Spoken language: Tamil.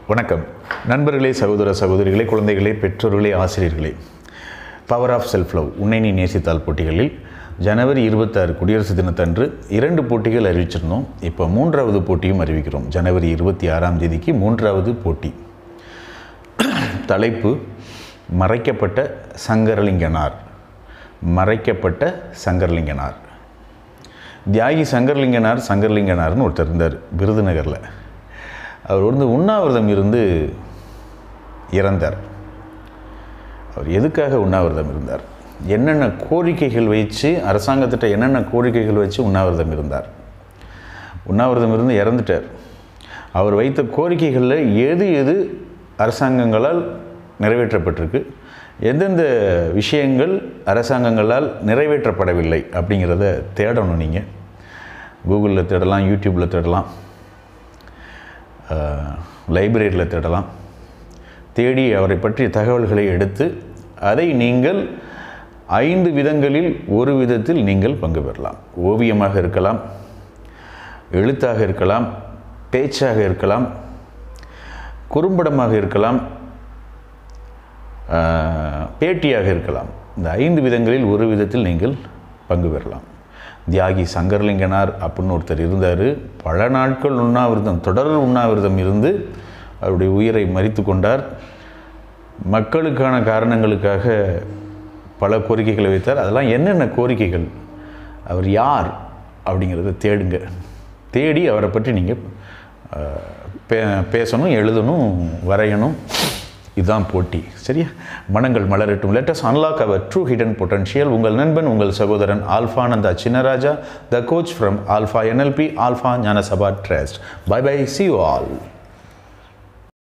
வணக்கம் நண்பர்களே சகோதர சகோதரிகளே குழந்தைகளே பெற்றோர்களே ஆசிரியர்களே பவர் ஆஃப் செல்ஃப் லவ் உன்னை நீ நேசித்தால் போட்டிகளில் ஜனவரி இருபத்தாறு குடியரசு தினத்தன்று இரண்டு போட்டிகள் அறிவிச்சிருந்தோம் இப்போ மூன்றாவது போட்டியும் அறிவிக்கிறோம் ஜனவரி இருபத்தி ஆறாம் தேதிக்கு மூன்றாவது போட்டி தலைப்பு மறைக்கப்பட்ட சங்கரலிங்கனார் மறைக்கப்பட்ட சங்கரலிங்கனார் தியாகி சங்கர்லிங்கனார் சங்கர்லிங்கனார்னு ஒருத்தர் இருந்தார் விருதுநகரில் அவர் வந்து உண்ணாவிரதம் இருந்து இறந்தார் அவர் எதுக்காக உண்ணாவிரதம் இருந்தார் என்னென்ன கோரிக்கைகள் வச்சு அரசாங்கத்திட்ட என்னென்ன கோரிக்கைகள் வச்சு உண்ணாவிரதம் இருந்தார் உண்ணாவிரதம் இருந்து இறந்துட்டார் அவர் வைத்த கோரிக்கைகளில் எது எது அரசாங்கங்களால் நிறைவேற்றப்பட்டிருக்கு எந்தெந்த விஷயங்கள் அரசாங்கங்களால் நிறைவேற்றப்படவில்லை அப்படிங்கிறத தேடணும் நீங்கள் கூகுளில் தேடலாம் யூடியூப்பில் தேடலாம் லைப்ரரியில் தேடலாம் தேடி அவரை பற்றிய தகவல்களை எடுத்து அதை நீங்கள் ஐந்து விதங்களில் ஒரு விதத்தில் நீங்கள் பங்கு பெறலாம் ஓவியமாக இருக்கலாம் எழுத்தாக இருக்கலாம் பேச்சாக இருக்கலாம் குறும்படமாக இருக்கலாம் ஆஹ், பேட்டியாக இருக்கலாம் இந்த ஐந்து விதங்களில் ஒரு விதத்தில் நீங்கள் பங்கு பெறலாம் தியாகி சங்கர்லிங்கனார் அப்படின்னு ஒருத்தர் இருந்தார் பல நாட்கள் உண்ணாவிரதம் தொடர் உண்ணாவிரதம் இருந்து அவருடைய உயிரை மறித்து கொண்டார் மக்களுக்கான காரணங்களுக்காக பல கோரிக்கைகளை வைத்தார் அதெல்லாம் என்னென்ன கோரிக்கைகள் அவர் யார் அப்படிங்கிறத தேடுங்க தேடி அவரை பற்றி நீங்கள் பே பேசணும் எழுதணும் வரையணும் இதுதான் போட்டி சரியா மனங்கள் மலரட்டும் let's unlock our true hidden potential உங்கள் நண்பன் உங்கள் சகோதரன் Alphananda Chinnaraja the coach from Alpha NLP Alpha ஞானசபா trust bye bye see you all